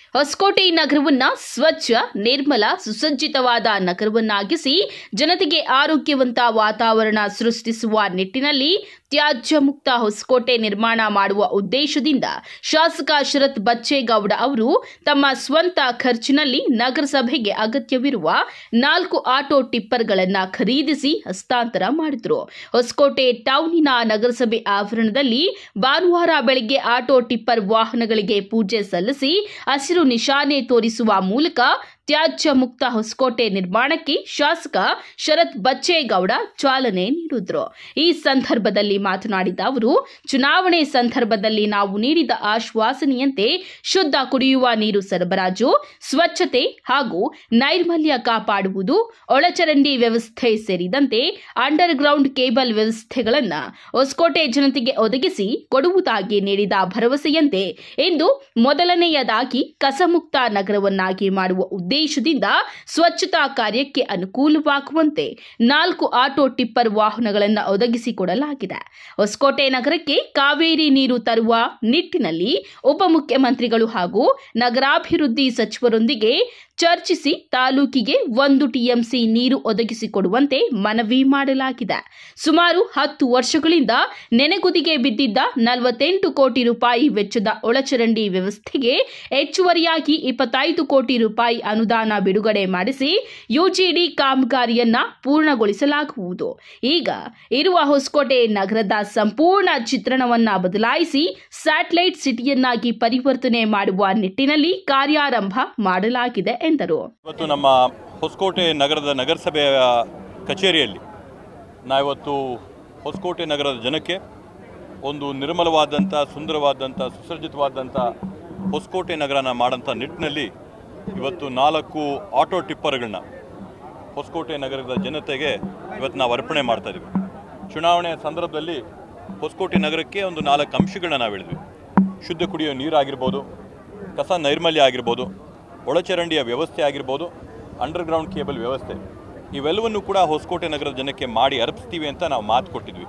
ಹೊಸಕೋಟೆ ನಗರವನ್ನ ಸ್ವಚ್ಛ ನಿರ್ಮಲ ಸುಸಜ್ಜಿತವಾದ ನಗರವನ್ನಾಗಿಸಿ ಜನತೆಗೆ ಆರೋಗ್ಯವಂತ ವಾತಾವರಣ ಸೃಷ್ಟಿಸುವ ನಿಟ್ಟಿನಲ್ಲಿ ತ್ಯಾಜ್ಯ ಮುಕ್ತ ಹೊಸಕೋಟೆ ನಿರ್ಮಾಣ ಮಾಡುವ ಉದ್ದೇಶದಿಂದ ಶಾಸಕ ಶರತ್ ಬಚ್ಚೇಗೌಡ ಅವರು ತಮ್ಮ ಸ್ವಂತ ಖರ್ಚಿನಲ್ಲಿ ನಗರಸಭೆಗೆ ಅಗತ್ಯವಿರುವ ನಾಲ್ಕು ಆಟೋ ಟಿಪ್ಪರ್ಗಳನ್ನು ಖರೀದಿಸಿ ಹಸ್ತಾಂತರ ಮಾಡಿದರು ಹೊಸಕೋಟೆ ಟೌನಿನ ನಗರಸಭೆ ಆವರಣದಲ್ಲಿ ಭಾನುವಾರ ಬೆಳಗ್ಗೆ ಆಟೋ ಟಿಪ್ಪರ್ ವಾಹನಗಳಿಗೆ ಪೂಜೆ ಸಲ್ಲಿಸಿ ಹಸಿರು ನಿಶಾನೆ ತೋರಿಸುವ ಮೂಲಕ ತ್ಯಾಜ್ಯ ಮುಕ್ತ ಹೊಸಕೋಟೆ ನಿರ್ಮಾಣಕ್ಕೆ ಶಾಸಕ ಶರತ್ ಬಚ್ಚೇಗೌಡ ಚಾಲನೆ ನೀಡಿದ್ರು ಈ ಸಂದರ್ಭದಲ್ಲಿ ಮಾತನಾಡಿದ ಅವರು ಚುನಾವಣೆ ಸಂದರ್ಭದಲ್ಲಿ ನಾವು ನೀಡಿದ ಆಶ್ವಾಸನೆಯಂತೆ ಶುದ್ಧ ಕುಡಿಯುವ ನೀರು ಸರಬರಾಜು ಸ್ವಚ್ಛತೆ ಹಾಗೂ ನೈರ್ಮಲ್ಯ ಕಾಪಾಡುವುದು ಒಳಚರಂಡಿ ವ್ಯವಸ್ಥೆ ಸೇರಿದಂತೆ ಅಂಡರ್ ಗ್ರೌಂಡ್ ಕೇಬಲ್ ವ್ಯವಸ್ಥೆಗಳನ್ನು ಹೊಸಕೋಟೆ ಜನತೆಗೆ ಒದಗಿಸಿ ಕೊಡುವುದಾಗಿ ನೀಡಿದ ಭರವಸೆಯಂತೆ ಇಂದು ಮೊದಲನೆಯದಾಗಿ ಕಸಮುಕ್ತ ನಗರವನ್ನಾಗಿ ಮಾಡುವ ಉದ್ದೇಶದಿಂದ ಸ್ವಚ್ಛತಾ ಕಾರ್ಯಕ್ಕೆ ಅನುಕೂಲವಾಗುವಂತೆ ನಾಲ್ಕು ಆಟೋ ಟಿಪ್ಪರ್ ವಾಹನಗಳನ್ನು ಒದಗಿಸಿಕೊಡಲಾಗಿದೆ ಹೊಸಕೋಟೆ ನಗರಕ್ಕೆ ಕಾವೇರಿ ನೀರು ತರುವ ನಿಟ್ಟಿನಲ್ಲಿ ಉಪಮುಖ್ಯಮಂತ್ರಿಗಳು ಹಾಗೂ ನಗರಾಭಿವೃದ್ಧಿ ಸಚಿವರೊಂದಿಗೆ ಚರ್ಚಿಸಿ ತಾಲೂಕಿಗೆ ಒಂದು ಟಿಎಂಸಿ ನೀರು ಒದಗಿಸಿಕೊಡುವಂತೆ ಮನವಿ ಮಾಡಲಾಗಿದೆ ಸುಮಾರು ಹತ್ತು ವರ್ಷಗಳಿಂದ ನೆನೆಗುದಿಗೆ ಬಿದ್ದಿದ್ದ ನಲವತ್ತೆಂಟು ಕೋಟಿ ರೂಪಾಯಿ ವೆಚ್ಚದ ಒಳಚರಂಡಿ ವ್ಯವಸ್ಥೆಗೆ ಹೆಚ್ಚುವರಿಯಾಗಿ ಇಪ್ಪತ್ತೈದು ಕೋಟಿ ರೂಪಾಯಿ ಅನುದಾನ ಬಿಡುಗಡೆ ಮಾಡಿಸಿ ಯುಜಿಡಿ ಕಾಮಗಾರಿಯನ್ನ ಪೂರ್ಣಗೊಳಿಸಲಾಗುವುದು ಈಗ ಇರುವ ಹೊಸಕೋಟೆ ನಗರದ ಸಂಪೂರ್ಣ ಚಿತ್ರಣವನ್ನ ಬದಲಾಯಿಸಿ ಸ್ಯಾಟಲೈಟ್ ಸಿಟಿಯನ್ನಾಗಿ ಪರಿವರ್ತನೆ ಮಾಡುವ ನಿಟ್ಟಿನಲ್ಲಿ ಕಾರ್ಯಾರಂಭ ಮಾಡಲಾಗಿದೆ ಎಂದರು ಇವತ್ತು ನಮ್ಮ ಹೊಸಕೋಟೆ ನಗರದ ನಗರಸಭೆಯ ಕಚೇರಿಯಲ್ಲಿ ನಾವಿವತ್ತು ಹೊಸಕೋಟೆ ನಗರದ ಜನಕ್ಕೆ ಒಂದು ನಿರ್ಮಲವಾದಂಥ ಸುಂದರವಾದಂಥ ಸುಸಜ್ಜಿತವಾದಂಥ ಹೊಸಕೋಟೆ ನಗರನ ಮಾಡೋಂಥ ನಿಟ್ಟಿನಲ್ಲಿ ಇವತ್ತು ನಾಲ್ಕು ಆಟೋ ಟಿಪ್ಪರ್ಗಳನ್ನ ಹೊಸಕೋಟೆ ನಗರದ ಜನತೆಗೆ ಇವತ್ತು ನಾವು ಅರ್ಪಣೆ ಮಾಡ್ತಾ ಇದ್ದೀವಿ ಚುನಾವಣೆಯ ಸಂದರ್ಭದಲ್ಲಿ ಹೊಸಕೋಟೆ ನಗರಕ್ಕೆ ಒಂದು ನಾಲ್ಕು ಅಂಶಗಳನ್ನ ನಾವು ಹೇಳಿದ್ವಿ ಶುದ್ಧ ಕುಡಿಯೋ ನೀರಾಗಿರ್ಬೋದು ಕಸ ನೈರ್ಮಲ್ಯ ಆಗಿರ್ಬೋದು ಒಳಚರಂಡಿಯ ವ್ಯವಸ್ಥೆ ಆಗಿರ್ಬೋದು ಅಂಡರ್ಗ್ರೌಂಡ್ ಕೇಬಲ್ ವ್ಯವಸ್ಥೆ ಇವೆಲ್ಲವನ್ನು ಕೂಡ ಹೊಸಕೋಟೆ ನಗರದ ಜನಕ್ಕೆ ಮಾಡಿ ಅರ್ಪಿಸ್ತೀವಿ ಅಂತ ನಾವು ಮಾತು ಕೊಟ್ಟಿದ್ವಿ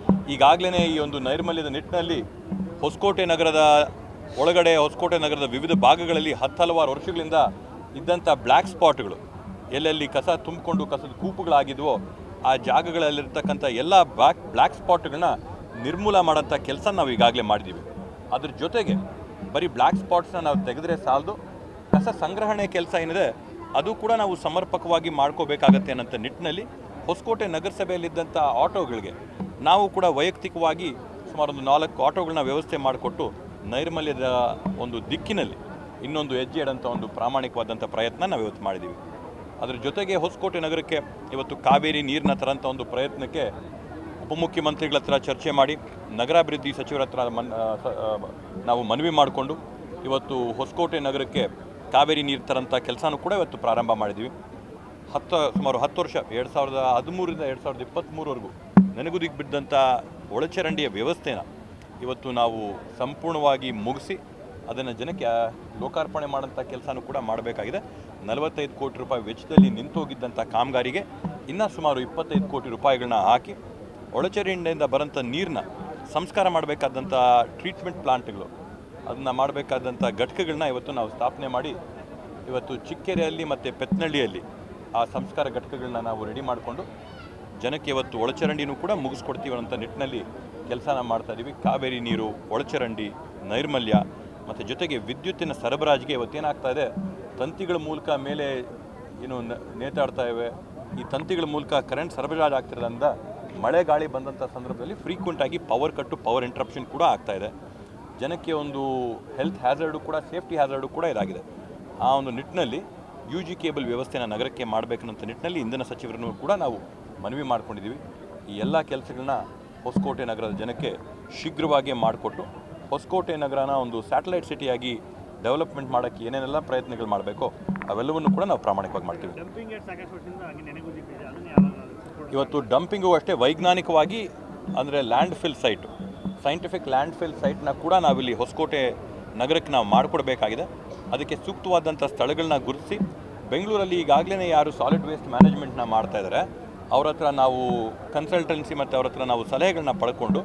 ಈಗಾಗಲೇ ಈ ಒಂದು ನೈರ್ಮಲ್ಯದ ನಿಟ್ಟಿನಲ್ಲಿ ಹೊಸಕೋಟೆ ನಗರದ ಒಳಗಡೆ ಹೊಸಕೋಟೆ ನಗರದ ವಿವಿಧ ಭಾಗಗಳಲ್ಲಿ ಹತ್ತು ಹಲವಾರು ವರ್ಷಗಳಿಂದ ಇದ್ದಂಥ ಬ್ಲ್ಯಾಕ್ ಸ್ಪಾಟ್ಗಳು ಎಲ್ಲೆಲ್ಲಿ ಕಸ ತುಂಬಿಕೊಂಡು ಕಸದ ಕೂಪುಗಳಾಗಿದ್ವೋ ಆ ಜಾಗಗಳಲ್ಲಿರ್ತಕ್ಕಂಥ ಎಲ್ಲ ಬ್ಲ್ಯಾಕ್ ಬ್ಲ್ಯಾಕ್ ಸ್ಪಾಟ್ಗಳನ್ನ ನಿರ್ಮೂಲ ಮಾಡೋಂಥ ಕೆಲಸ ನಾವು ಈಗಾಗಲೇ ಮಾಡಿದ್ದೀವಿ ಅದ್ರ ಜೊತೆಗೆ ಬರೀ ಬ್ಲ್ಯಾಕ್ ಸ್ಪಾಟ್ಸ್ನ ನಾವು ತೆಗೆದ್ರೆ ಸಾಲದು ಕಸ ಸಂಗ್ರಹಣೆ ಕೆಲಸ ಏನಿದೆ ಅದು ಕೂಡ ನಾವು ಸಮರ್ಪಕವಾಗಿ ಮಾಡ್ಕೋಬೇಕಾಗತ್ತೆ ಅನ್ನೋಂಥ ನಿಟ್ಟಿನಲ್ಲಿ ಹೊಸಕೋಟೆ ನಗರಸಭೆಯಲ್ಲಿದ್ದಂಥ ಆಟೋಗಳಿಗೆ ನಾವು ಕೂಡ ವೈಯಕ್ತಿಕವಾಗಿ ಸುಮಾರು ಒಂದು ನಾಲ್ಕು ಆಟೋಗಳನ್ನ ವ್ಯವಸ್ಥೆ ಮಾಡಿಕೊಟ್ಟು ನೈರ್ಮಲ್ಯದ ಒಂದು ದಿಕ್ಕಿನಲ್ಲಿ ಇನ್ನೊಂದು ಹೆಜ್ಜೆ ಇಡೋಂಥ ಒಂದು ಪ್ರಾಮಾಣಿಕವಾದಂಥ ಪ್ರಯತ್ನ ನಾವು ಇವತ್ತು ಮಾಡಿದ್ದೀವಿ ಅದ್ರ ಜೊತೆಗೆ ಹೊಸಕೋಟೆ ನಗರಕ್ಕೆ ಇವತ್ತು ಕಾವೇರಿ ನೀರನ್ನ ತರೋಂಥ ಒಂದು ಪ್ರಯತ್ನಕ್ಕೆ ಉಪಮುಖ್ಯಮಂತ್ರಿಗಳ ಹತ್ರ ಚರ್ಚೆ ಮಾಡಿ ನಗರಾಭಿವೃದ್ಧಿ ಸಚಿವರ ಹತ್ರ ಮನ್ ಆ, ಸ- ಆ, ನಾವು ಮನವಿ ಮಾಡಿಕೊಂಡು ಇವತ್ತು ಹೊಸಕೋಟೆ ನಗರಕ್ಕೆ ಕಾವೇರಿ ನೀರು ತರೋಂಥ ಕೆಲಸನೂ ಕೂಡ ಇವತ್ತು ಪ್ರಾರಂಭ ಮಾಡಿದ್ದೀವಿ ಹತ್ತು ಸುಮಾರು ಹತ್ತು ವರ್ಷ ಎರಡು ಸಾವಿರದ ಹದಿಮೂರರಿಂದ ಎರಡು ಸಾವಿರದ ಇಪ್ಪತ್ತ್ಮೂರವರೆಗೂ ನೆನಗುದಿಗೆ ಬಿದ್ದಂಥ ಒಳಚರಂಡಿಯ ವ್ಯವಸ್ಥೆನ ಇವತ್ತು ನಾವು ಸಂಪೂರ್ಣವಾಗಿ ಮುಗಿಸಿ ಅದನ್ನು ಜನಕ್ಕೆ ಆ, ಲೋಕಾರ್ಪಣೆ ಮಾಡೋಂಥ ಕೆಲಸನೂ ಕೂಡ ಮಾಡಬೇಕಾಗಿದೆ ನಲವತ್ತೈದು ಕೋಟಿ ರೂಪಾಯಿ ವೆಚ್ಚದಲ್ಲಿ ನಿಂತೋಗಿದ್ದಂಥ ಕಾಮಗಾರಿಗೆ ಇನ್ನೂ ಸುಮಾರು ಇಪ್ಪತ್ತೈದು ಕೋಟಿ ರೂಪಾಯಿಗಳನ್ನ ಹಾಕಿ ಒಳಚರಂಡಿಯಿಂದ ಬರೋಂಥ ನೀರನ್ನ ಸಂಸ್ಕಾರ ಮಾಡಬೇಕಾದಂಥ ಟ್ರೀಟ್ಮೆಂಟ್ ಪ್ಲಾಂಟ್ಗಳು ಅದನ್ನು ಮಾಡಬೇಕಾದಂಥ ಘಟಕಗಳನ್ನ ಇವತ್ತು ನಾವು ಸ್ಥಾಪನೆ ಮಾಡಿ ಇವತ್ತು ಚಿಕ್ಕೆರೆಯಲ್ಲಿ ಮತ್ತು ಪೆತ್ನಳ್ಳಿಯಲ್ಲಿ ಆ ಸಂಸ್ಕಾರ ಘಟಕಗಳನ್ನ ನಾವು ರೆಡಿ ಮಾಡಿಕೊಂಡು ಜನಕ್ಕೆ ಇವತ್ತು ಒಳಚರಂಡಿನೂ ಕೂಡ ಮುಗಿಸ್ಕೊಡ್ತೀವಿ ಅನ್ನೋ ನಿಟ್ಟಿನಲ್ಲಿ ಕೆಲಸನ ಮಾಡ್ತಾ ಇದ್ದೀವಿ ಕಾವೇರಿ ನೀರು ಒಳಚರಂಡಿ ನೈರ್ಮಲ್ಯ ಮತ್ತು ಜೊತೆಗೆ ವಿದ್ಯುತ್ತಿನ ಸರಬರಾಜಿಗೆ ಇವತ್ತೇನಾಗ್ತಾ ಇದೆ ತಂತಿಗಳ ಮೂಲಕ ಮೇಲೆ ಏನು ನ- ನೇತಾಡ್ತಾ ಇವೆ ಈ ತಂತಿಗಳ ಮೂಲಕ ಕರೆಂಟ್ ಸರಬರಾಜು ಆಗ್ತಿರೋದ್ರಿಂದ ಮಳೆ ಗಾಳಿ ಬಂದಂಥ ಸಂದರ್ಭದಲ್ಲಿ ಫ್ರೀಕ್ವೆಂಟ್ ಆಗಿ ಪವರ್ ಕಟ್ಟು ಪವರ್ ಇಂಟ್ರಪ್ಷನ್ ಕೂಡ ಆಗ್ತಾ ಇದೆ ಜನಕ್ಕೆ ಒಂದು ಹೆಲ್ತ್ ಹ್ಯಾಸರ್ಡು ಕೂಡ ಸೇಫ್ಟಿ ಹ್ಯಾಸರ್ಡು ಕೂಡ ಇದಾಗಿದೆ ಆ ಒಂದು ನಿಟ್ಟಿನಲ್ಲಿ ಯು ಜಿ ಕೇಬಲ್ ವ್ಯವಸ್ಥೆನ ನಗರಕ್ಕೆ ಮಾಡಬೇಕನ್ನಂಥ ನಿಟ್ಟಿನಲ್ಲಿ ಇಂಧನ ಸಚಿವರನ್ನು ಕೂಡ ನಾವು ಮನವಿ ಮಾಡ್ಕೊಂಡಿದ್ದೀವಿ ಈ ಎಲ್ಲ ಕೆಲಸಗಳನ್ನ ಹೊಸಕೋಟೆ ನಗರದ ಜನಕ್ಕೆ ಶೀಘ್ರವಾಗಿ ಮಾಡಿಕೊಟ್ಟು ಹೊಸಕೋಟೆ ನಗರನ ಒಂದು ಸ್ಯಾಟಲೈಟ್ ಸಿಟಿಯಾಗಿ ಡೆವಲಪ್ಮೆಂಟ್ ಮಾಡೋಕ್ಕೆ ಏನೇನೆಲ್ಲ ಪ್ರಯತ್ನಗಳು ಮಾಡಬೇಕೋ ಅವೆಲ್ಲವನ್ನು ಕೂಡ ನಾವು ಪ್ರಾಮಾಣಿಕವಾಗಿ ಮಾಡ್ತೀವಿ ಡಂಪಿಂಗ್ ಯಾರ್ಡ್ ಸಾಕಷ್ಟು ವರ್ಷದಿಂದ ಹಂಗೆ ನೆನೆಗುದಿದೆ ಅದನ್ನ ಯಾವಾಗ ಇವತ್ತು ಡಂಪಿಂಗು ಅಷ್ಟೇ ವೈಜ್ಞಾನಿಕವಾಗಿ ಅಂದರೆ land fill site scientific land fill ಸೈಟ್ನ ಕೂಡ ನಾವಿಲ್ಲಿ ಹೊಸಕೋಟೆ ನಗರಕ್ಕೆ ನಾವು ಮಾಡಿಕೊಡ್ಬೇಕಾಗಿದೆ ಅದಕ್ಕೆ ಸೂಕ್ತವಾದಂಥ ಸ್ಥಳಗಳನ್ನ ಗುರುತಿಸಿ ಬೆಂಗಳೂರಲ್ಲಿ ಈಗಾಗಲೇ ಯಾರು ಸಾಲಿಡ್ ವೇಸ್ಟ್ ಮ್ಯಾನೇಜ್ಮೆಂಟ್ನ ಮಾಡ್ತಾ ಇದ್ದಾರೆ ಅವ್ರ ಹತ್ರ ನಾವು ಕನ್ಸಲ್ಟೆನ್ಸಿ ಮತ್ತು ಅವ್ರ ಹತ್ರ ನಾವು ಸಲಹೆಗಳನ್ನ ಪಡ್ಕೊಂಡು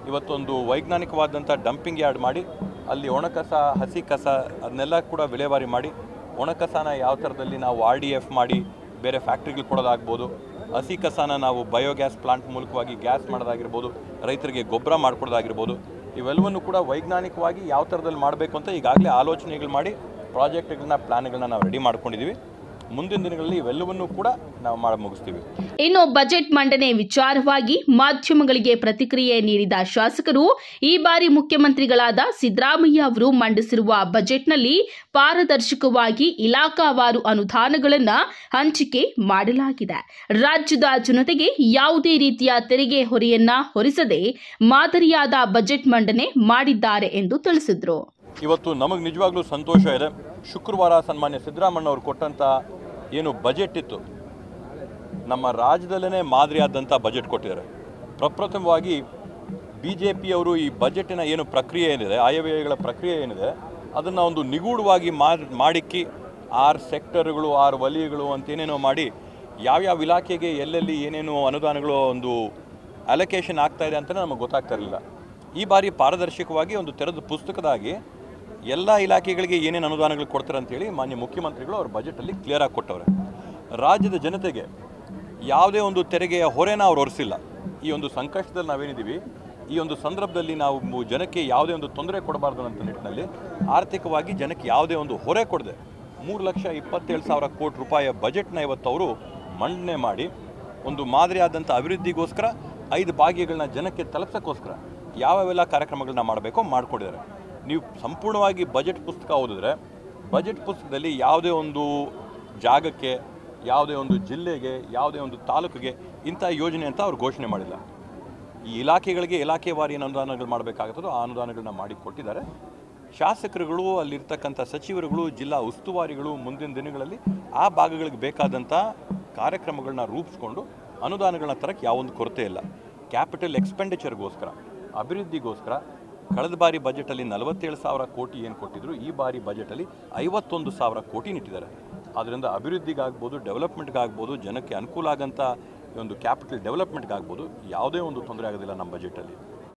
ಇವತ್ತೊಂದು ವೈಜ್ಞಾನಿಕವಾದಂಥ ಡಂಪಿಂಗ್ ಯಾರ್ಡ್ ಮಾಡಿ ಅಲ್ಲಿ ಒಣಕಸ ಹಸಿ ಕಸ ಅದನ್ನೆಲ್ಲ ಕೂಡ ವಿಲೇವಾರಿ ಮಾಡಿ ಒಣಕಸನ ಯಾವ ಥರದಲ್ಲಿ ನಾವು ಆರ್ ಡಿ ಎಫ್ ಮಾಡಿ ಬೇರೆ ಫ್ಯಾಕ್ಟ್ರಿಗಳು ಕೊಡೋದಾಗ್ಬೋದು ಹಸಿ ಕಸನ ನಾವು ಬಯೋಗ್ಯಾಸ್ ಪ್ಲಾಂಟ್ ಮೂಲಕವಾಗಿ ಗ್ಯಾಸ್ ಮಾಡೋದಾಗಿರ್ಬೋದು ರೈತರಿಗೆ ಗೊಬ್ಬರ ಮಾಡ್ಕೊಡೋದಾಗಿರ್ಬೋದು ಇವೆಲ್ಲವನ್ನು ಕೂಡ ವೈಜ್ಞಾನಿಕವಾಗಿ ಯಾವ ಥರದಲ್ಲಿ ಮಾಡಬೇಕು ಅಂತ ಈಗಾಗಲೇ ಆಲೋಚನೆಗಳು ಮಾಡಿ ಪ್ರಾಜೆಕ್ಟ್ಗಳನ್ನ ಪ್ಲ್ಯಾನ್ಗಳನ್ನ ನಾವು ರೆಡಿ ಮಾಡ್ಕೊಂಡಿದ್ದೀವಿ ಮುಂದಿನ ದಿನಗಳಲ್ಲಿ ಇವೆಲ್ಲವನ್ನೂ ಕೂಡ ನಾವು ಮಾಡಿ ಮುಗಿಸ್ತೀವಿ ಇನ್ನು ಬಜೆಟ್ ಮಂಡನೆ ವಿಚಾರವಾಗಿ ಮಾಧ್ಯಮಗಳಿಗೆ ಪ್ರತಿಕ್ರಿಯೆ ನೀಡಿದ ಶಾಸಕರು ಈ ಬಾರಿ ಮುಖ್ಯಮಂತ್ರಿಗಳಾದ ಸಿದ್ದರಾಮಯ್ಯ ಅವರು ಮಂಡಿಸಿರುವ ಬಜೆಟ್ನಲ್ಲಿ ಪಾರದರ್ಶಕವಾಗಿ ಇಲಾಖಾವಾರು ಅನುದಾನಗಳನ್ನು ಹಂಚಿಕೆ ಮಾಡಲಾಗಿದೆ ರಾಜ್ಯದ ಜನತೆಗೆ ಯಾವುದೇ ರೀತಿಯ ತೆರಿಗೆ ಹೊರೆಯನ್ನ ಹೊರಿಸದೆ ಮಾದರಿಯಾದ ಬಜೆಟ್ ಮಂಡನೆ ಮಾಡಿದ್ದಾರೆ ಎಂದು ತಿಳಿಸಿದರು ಇವತ್ತು ನಮಗೆ ನಿಜವಾಗ್ಲೂ ಸಂತೋಷ ಇದೆ ಶುಕ್ರವಾರ ಸನ್ಮಾನ್ಯ ಸಿದ್ದರಾಮಣ್ಣ ಅವರು ಕೊಟ್ಟಂಥ ಏನು ಬಜೆಟ್ ಇತ್ತು ನಮ್ಮ ರಾಜ್ಯದಲ್ಲೇ ಮಾದರಿಯಾದಂಥ ಬಜೆಟ್ ಕೊಟ್ಟಿದ್ದಾರೆ ಪ್ರಪ್ರಥಮವಾಗಿ ಬಿ ಜೆ ಪಿಯವರು ಈ ಬಜೆಟಿನ ಏನು ಪ್ರಕ್ರಿಯೆ ಏನಿದೆ ಆಯವ್ಯಯಗಳ ಪ್ರಕ್ರಿಯೆ ಏನಿದೆ ಅದನ್ನು ಒಂದು ನಿಗೂಢವಾಗಿ ಮಾಡ್- ಮಾಡಿಕ್ಕಿ ಆರು ಸೆಕ್ಟರ್ಗಳು ಆರು ವಲಯಗಳು ಅಂತೇನೇನೋ ಮಾಡಿ ಯಾವ್ಯಾವ ಇಲಾಖೆಗೆ ಎಲ್ಲೆಲ್ಲಿ ಏನೇನು ಅನುದಾನಗಳು ಒಂದು ಅಲೋಕೇಶನ್ ಆಗ್ತಾ ಇದೆ ಅಂತಲೇ ನಮಗೆ ಗೊತ್ತಾಗ್ತಾ ಇರಲಿಲ್ಲ ಈ ಬಾರಿ ಪಾರದರ್ಶಕವಾಗಿ ಒಂದು ತೆರೆದ ಪುಸ್ತಕದಾಗಿ ಎಲ್ಲ ಇಲಾಖೆಗಳಿಗೆ ಏನೇನು ಅನುದಾನಗಳು ಕೊಡ್ತಾರೆ ಅಂತೇಳಿ ಮಾನ್ಯ ಮುಖ್ಯಮಂತ್ರಿಗಳು ಅವ್ರ ಬಜೆಟಲ್ಲಿ ಕ್ಲಿಯರ್ ಆಗಿ ಕೊಟ್ಟವ್ರೆ ರಾಜ್ಯದ ಜನತೆಗೆ ಯಾವುದೇ ಒಂದು ತೆರಿಗೆಯ ಹೊರೆನ ಅವ್ರು ಹೊರಿಸಿಲ್ಲ ಈ ಒಂದು ಸಂಕಷ್ಟದಲ್ಲಿ ನಾವೇನಿದ್ದೀವಿ ಈ ಒಂದು ಸಂದರ್ಭದಲ್ಲಿ ನಾವು ಮು- ಜನಕ್ಕೆ ಯಾವುದೇ ಒಂದು ತೊಂದರೆ ಕೊಡಬಾರ್ದು ಅಂತ ನಿಟ್ಟಿನಲ್ಲಿ ಆರ್ಥಿಕವಾಗಿ ಜನಕ್ಕೆ ಯಾವುದೇ ಒಂದು ಹೊರೆ ಕೊಡದೆ ಮೂರು ಲಕ್ಷ ಇಪ್ಪತ್ತೇಳು ಸಾವಿರ ಕೋಟಿ ರೂಪಾಯಿಯ ಬಜೆಟ್ನ ಇವತ್ತು ಅವರು ಮಂಡನೆ ಮಾಡಿ ಒಂದು ಮಾದರಿಯಾದಂಥ ಅಭಿವೃದ್ಧಿಗೋಸ್ಕರ ಐದು ಭಾಗ್ಯಗಳನ್ನ ಜನಕ್ಕೆ ತಲುಪ್ಸೋಕ್ಕೋಸ್ಕರ ಯಾವ್ಯಾವೆಲ್ಲ ಕಾರ್ಯಕ್ರಮಗಳನ್ನ ಮಾಡಬೇಕೋ ಮಾಡಿಕೊಂಡಿದ್ದಾರೆ ನೀವು ಸಂಪೂರ್ಣವಾಗಿ ಬಜೆಟ್ ಪುಸ್ತಕ ಓದಿದ್ರೆ ಬಜೆಟ್ ಪುಸ್ತಕದಲ್ಲಿ ಯಾವುದೇ ಒಂದು ಜಾಗಕ್ಕೆ ಯಾವುದೇ ಒಂದು ಜಿಲ್ಲೆಗೆ ಯಾವುದೇ ಒಂದು ತಾಲೂಕಿಗೆ ಇಂಥ ಯೋಜನೆ ಅಂತ ಅವ್ರು ಘೋಷಣೆ ಮಾಡಿಲ್ಲ ಈ ಇಲಾಖೆಗಳಿಗೆ ಇಲಾಖೆವಾರಿ ಏನು ಅನುದಾನಗಳು ಮಾಡಬೇಕಾಗುತ್ತದೋ ಆ ಅನುದಾನಗಳನ್ನ ಮಾಡಿ ಕೊಟ್ಟಿದ್ದಾರೆ ಶಾಸಕರುಗಳು ಅಲ್ಲಿರ್ತಕ್ಕಂಥ ಸಚಿವರುಗಳು ಜಿಲ್ಲಾ ಉಸ್ತುವಾರಿಗಳು ಮುಂದಿನ ದಿನಗಳಲ್ಲಿ ಆ ಭಾಗಗಳಿಗೆ ಬೇಕಾದಂಥ ಕಾರ್ಯಕ್ರಮಗಳನ್ನ ರೂಪಿಸ್ಕೊಂಡು ಅನುದಾನಗಳನ್ನ ತರಕ್ಕೆ ಯಾವೊಂದು ಕೊರತೆ ಇಲ್ಲ ಕ್ಯಾಪಿಟಲ್ ಎಕ್ಸ್ಪೆಂಡಿಚರ್ಗೋಸ್ಕರ ಅಭಿವೃದ್ಧಿಗೋಸ್ಕರ ಕಳೆದ ಬಾರಿ ಬಜೆಟಲ್ಲಿ ನಲವತ್ತೇಳು ಸಾವಿರ ಕೋಟಿ ಏನು ಕೊಟ್ಟಿದ್ರು ಈ ಬಾರಿ ಬಜೆಟಲ್ಲಿ ಐವತ್ತೊಂದು ಸಾವಿರ ಕೋಟಿ ನಿಟ್ಟಿದ್ದಾರೆ ಆದ್ದರಿಂದ ಅಭಿವೃದ್ಧಿಗಾಗ್ಬೋದು ಡೆವಲಪ್ಮೆಂಟ್ಗಾಗ್ಬೋದು ಜನಕ್ಕೆ ಅನುಕೂಲ ಆಗಂಥ ಈ ಒಂದು ಕ್ಯಾಪಿಟಲ್ ಡೆವಲಪ್ಮೆಂಟ್ಗಾಗ್ಬೋದು ಯಾವುದೇ ಒಂದು ತೊಂದರೆ ಆಗೋದಿಲ್ಲ ನಮ್ಮ ಬಜೆಟಲ್ಲಿ